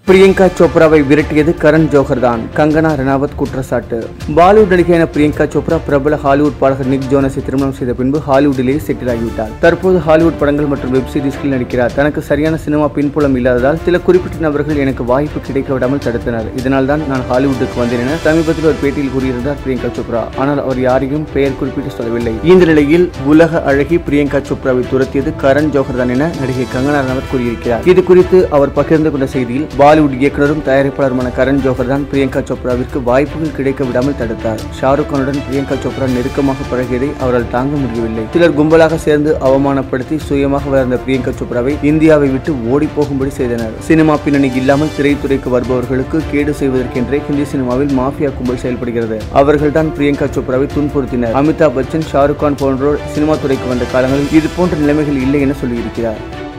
பிரியங்கா சோப்ராவை விரட்டியது கரண் ஜோஹர் தான் கங்கனா ரணாவத் குற்றச்சாட்டு பாலிவுட் நடிகையான பிரியங்கா சோப்ரா பிரபல ஹாலிவுட் பாடகர் நிக் ஜோனஸை திருமணம் செய்த பின்பு ஹாலிவுட்டிலேயே செட்டில் ஆகிவிட்டார் தற்போது ஹாலிவுட் படங்கள் மற்றும் வெப் சீரிஸ்களில் நடிக்கிறார் தனக்கு சரியான சினிமா பின்புலம் இல்லாததால் சில குறிப்பிட்ட நபர்கள் எனக்கு வாய்ப்பு கிடைக்க விடாமல் தடுத்தனர் இதனால் தான் நான் ஹாலிவுட்டுக்கு வந்தேன் என சமீபத்தில் ஒரு பேட்டியில் கூறியிருந்தார் பிரியங்கா சோப்ரா ஆனால் அவர் யாரையும் பெயர் குறிப்பிட்டு சொல்லவில்லை இந்த நிலையில் உலக அழகி பிரியங்கா சோப்ராவை துரத்தியது கரண் ஜோஹர் தான் என நடிகை கங்கனா ரணாவத் கூறியிருக்கிறார் இது குறித்து அவர் பகிர்ந்து கொண்ட செய்தியில் பாலிவுட் இயக்குனரும் தயாரிப்பாளருமான கரண் ஜோஹர் தான் பிரியங்கா சோப்ராவிற்கு வாய்ப்புகள் கிடைக்க விடாமல் தடுத்தார் ஷாருக் கானுடன் பிரியங்கா சோப்ரா நெருக்கமாக பழகியதை அவரால் தாங்க முடியவில்லை சிலர் கும்பலாக சேர்ந்து அவமானப்படுத்தி சுயமாக வளர்ந்த பிரியங்கா சோப்ராவை இந்தியாவை விட்டு ஓடி போகும்படி செய்தனர் சினிமா பின்னணி இல்லாமல் திரைத்துறைக்கு வருபவர்களுக்கு கேடு செய்வதற்கென்றே ஹிந்தி சினிமாவில் மாஃபியா கும்பல் செயல்படுகிறது அவர்கள்தான் பிரியங்கா சோப்ராவை துன்புறுத்தினர் அமிதாப் பச்சன் ஷாருக் கான் போன்றோர் சினிமா துறைக்கு வந்த காலங்களில் இது போன்ற நிலைமைகள் இல்லை என சொல்லியிருக்கிறார்